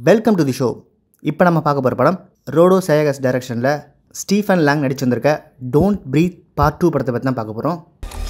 Welcome to the show இப்போ நம்ம பார்க்க போகிற படம் ரோடோ சேகஸ் டைரக்ஷனில் ஸ்டீஃபன் லாங் நடிச்சு வந்திருக்க டோன்ட் பிரீத் பார்ட் டூ படத்தை பற்றி தான் பார்க்க போகிறோம்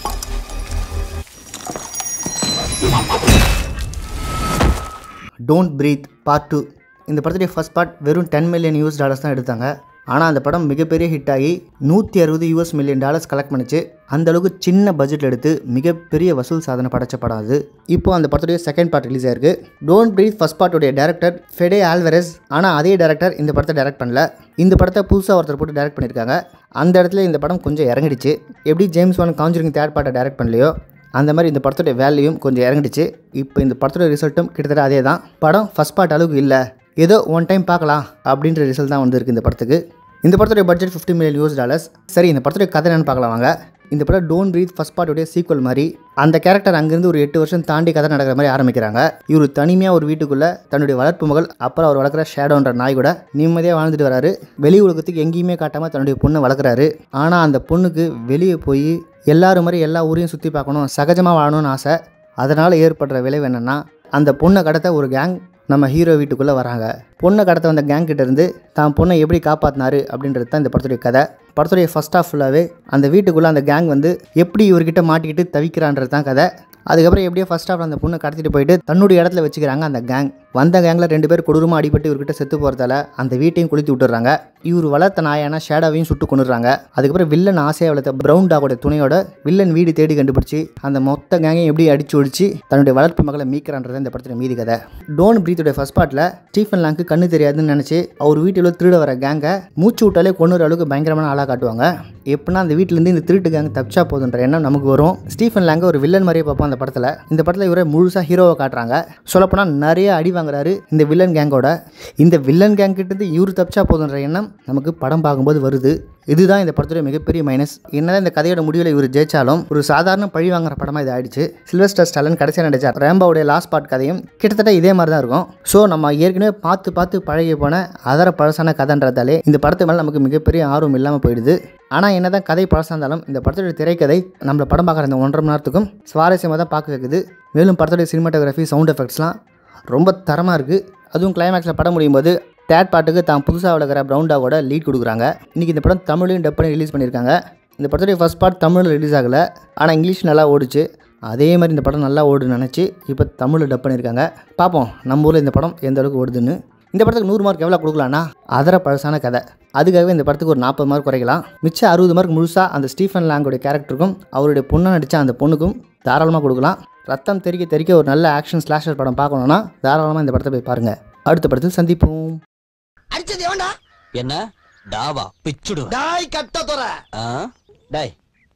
டோன்ட் பிரீத் பார்ட் டூ இந்த படத்துடைய ஃபர்ஸ்ட் பார்ட் வெறும் டென் மில்லியன் யூஎஸ் டாலர்ஸ் தான் எடுத்தாங்க ஆனால் அந்த படம் மிகப்பெரிய ஹிட் ஆகி நூற்றி அறுபது யூஎஸ் மில்லியன் டாலர்ஸ் கலெக்ட் பண்ணிச்சு அந்த அளவுக்கு சின்ன பட்ஜெட் எடுத்து மிகப்பெரிய வசூல் சாதனை படைச்ச படம் அது இப்போ அந்த படத்துடைய செகண்ட் பார்ட் ரிலீஸ் ஆயிருக்கு டோன்ட் பிரீத் ஃபர்ஸ்ட் பார்ட்டுடைய டேரக்டர் ஃபெடே ஆல்வரஸ் ஆனால் அதே டேரக்டர் இந்த படத்தை டைரக்ட் பண்ணல இந்த படத்தை புதுசாக ஒருத்தர் போட்டு டைரக்ட் பண்ணியிருக்காங்க அந்த இடத்துல இந்த படம் கொஞ்சம் இறங்கிடுச்சு எப்படி ஜேம்ஸ் ஒன் காஞ்சுரிங் தேர்ட் பார்ட்டை டைரக்ட் பண்ணலையோ அந்த மாதிரி இந்த படத்துடைய வேல்யூயும் கொஞ்சம் இறங்கிடுச்சு இப்போ இந்த படத்துடைய ரிசல்ட்டும் கிட்டத்தட்ட அதே தான் படம் ஃபஸ்ட் பார்ட் அளவுக்கு இல்லை ஏதோ ஒன் டைம் பார்க்கலாம் அப்படின்ற ரிசல்ட் தான் வந்திருக்கு இந்த படத்துக்கு இந்த படத்துடைய பட்ஜெட் 50 மில்லியன் யூஎஸ் டாலர்ஸ் சரி இந்த படத்துடைய கதை என்னன்னு பார்க்கலாம் வாங்க இந்த படம் டோன்ட் பிரீத் ஃபர்ஸ்ட் பார்ட்டுடைய சீக்வல் மாதிரி அந்த கேரக்டர் அங்கேருந்து ஒரு எட்டு வருஷம் தாண்டி கதை நடக்கிற மாதிரி ஆரம்பிக்கிறாங்க இவர் தனிமையாக ஒரு வீட்டுக்குள்ளே தன்னுடைய வளர்ப்பு மகள் அப்புறம் அவர் வளர்க்குற ஷேடோன்ற நாய் கூட நிம்மதியாக வாழ்ந்துட்டு வராரு வெளி உலகத்துக்கு எங்கேயுமே காட்டாமல் தன்னுடைய பொண்ணை வளர்க்குறாரு ஆனால் அந்த பொண்ணுக்கு வெளியே போய் எல்லாரும் மாதிரி எல்லா ஊரையும் சுற்றி பார்க்கணும் சகஜமாக வாழணும்னு ஆசை அதனால் ஏற்படுற விளைவு என்னென்னா அந்த பொண்ணை கடத்த ஒரு கேங் நம்ம ஹீரோ வீட்டுக்குள்ளே வராங்க பொண்ணை கடத்த வந்த கேங் கிட்ட இருந்து தான் பொண்ணை எப்படி காப்பாற்றினாரு அப்படின்றது தான் இந்த படத்துடைய கதை படத்துடைய ஃபஸ்ட் ஆஃப் ஃபுல்லாகவே அந்த வீட்டுக்குள்ளே அந்த கேங் வந்து எப்படி இவர்கிட்ட மாட்டிக்கிட்டு தவிக்கிறான்றது தான் கதை அதுக்கப்புறம் எப்படியோ ஃபர்ஸ்ட் ஆஃப் அந்த பொண்ணை கடத்திட்டு போயிட்டு தன்னுடைய இடத்துல வச்சுக்கிறாங்க அந்த கேங் வந்த கேங்கில் ரெண்டு பேர் கொடூரமாக அடிபட்டு இவர்கிட்ட செத்து போகிறதால அந்த வீட்டையும் குளித்து விட்டுறாங்க இவர் வளர்த்த நாயான ஷேடாவையும் சுட்டு கொண்டுறாங்க அதுக்கப்புறம் வில்லன் ஆசையாக வளர்த்த ப்ரௌன் டாகோட துணையோட வில்லன் வீடு தேடி கண்டுபிடிச்சி அந்த மொத்த கேங்கையும் எப்படி அடிச்சு ஒழிச்சு தன்னுடைய வளர்ப்பு மகளை மீக்கிறான்றது இந்த படத்தில் மீதி கதை டோன் பிரீத்தோட ஃபர்ஸ்ட் பார்ட்டில் ஸ்டீஃபன் லாங்க்கு கண்ணு தெரியாதுன்னு நினச்சி அவர் வீட்டில் திருட வர கேங்கை மூச்சு விட்டாலே கொண்டுற அளவுக்கு பயங்கரமான ஆளாக காட்டுவாங்க எப்படின்னா அந்த வீட்டிலேருந்து இந்த திருட்டு கேங் தப்பிச்சா போதுன்ற எண்ணம் நமக்கு வரும் ஸ்டீஃபன் லாங்க ஒரு வில்லன் மாதிரியே பார்ப்போம் அந்த படத்தில் இந்த படத்தில் இவரை முழுசாக ஹீரோவை காட்டுறாங்க சொல்லப்போனால் நிறைய அடி வாங்குறாரு இந்த வில்லன் கேங்கோட இந்த வில்லன் கேங் கிட்டேருந்து இவர் தப்பிச்சா போதுன்ற எண்ணம் நமக்கு படம் பார்க்கும்போது வருது இதுதான் இந்த படத்துடைய மிகப்பெரிய மைனஸ் என்னதான் இந்த கதையோட முடிவில் இவர் ஜெயிச்சாலும் ஒரு சாதாரண பழி வாங்குற படமாக இது ஆயிடுச்சு சில்வஸ்டர் ஸ்டாலன் கடைசியாக நடிச்சார் ரேம்பாவுடைய லாஸ்ட் பார்ட் கதையும் கிட்டத்தட்ட இதே மாதிரி தான் இருக்கும் ஸோ நம்ம ஏற்கனவே பார்த்து பார்த்து பழகி போன அதர பழசான கதைன்றதாலே இந்த படத்து மேலே நமக்கு மிகப்பெரிய ஆர்வம் இல்லாமல் போயிடுது ஆனால் என்னதான் கதை பழசாக இருந்தாலும் இந்த படத்துடைய திரைக்கதை நம்மளை படம் பார்க்குற இந்த ஒன்றரை மணி நேரத்துக்கும் சுவாரஸ்யமாக தான் பார்க்க வைக்குது மேலும் படத்துடைய சினிமாட்டோகிராஃபி சவுண்ட் எஃபெக்ட்ஸ்லாம் ரொம்ப தரமாக இருக்குது அதுவும் கிளைமேக்ஸில் படம் முடியும் போது தேர்ட் பார்ட்டுக்கு தான் புதுசாக வளர்க்குற ப்ரௌன் டாகோட லீட் கொடுக்குறாங்க இன்றைக்கி இந்த படம் தமிழையும் டப் பண்ணி ரிலீஸ் பண்ணியிருக்காங்க இந்த படத்துடைய ஃபர்ஸ்ட் பார்ட் தமிழில் ரிலீஸ் ஆகலை ஆனால் இங்கிலீஷ் நல்லா ஓடிச்சு அதே மாதிரி இந்த படம் நல்லா ஓடுன்னு நினச்சி இப்போ தமிழில் டப் பண்ணியிருக்காங்க பார்ப்போம் நம்ம ஊரில் இந்த படம் எந்த அளவுக்கு ஓடுதுன்னு இந்த படத்துக்கு நூறு மார்க் எவ்வளோ கொடுக்கலான்னா அதர பழசான கதை அதுக்காகவே இந்த படத்துக்கு ஒரு நாற்பது மார்க் குறைக்கலாம் மிச்சம் அறுபது மார்க் முழுசாக அந்த ஸ்டீஃபன் லாங்கோடைய கேரக்டருக்கும் அவருடைய பொண்ணை நடித்த அந்த பொண்ணுக்கும் தாராளமாக கொடுக்கலாம் ரத்தம் தெறிக்க தெறிக்க ஒரு நல்ல ஆக்ஷன் ஸ்லாஷர் படம் பார்க்கணுன்னா தாராளமாக இந்த படத்தை போய் பாருங்கள் அடுத்த படத்தில் சந்திப்போம் அடிச்சது எவன்டா என்ன டாவா பிச்சுடுவேன் டாய் கட்ட தொற ஆ? டேய்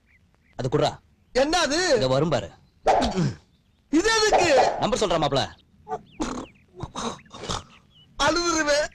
அது குடுறா என்ன அது இங்க வரும் பாரு இது எதுக்கு நம்பர் சொல்ற மாப்ள அழுதுருவேன்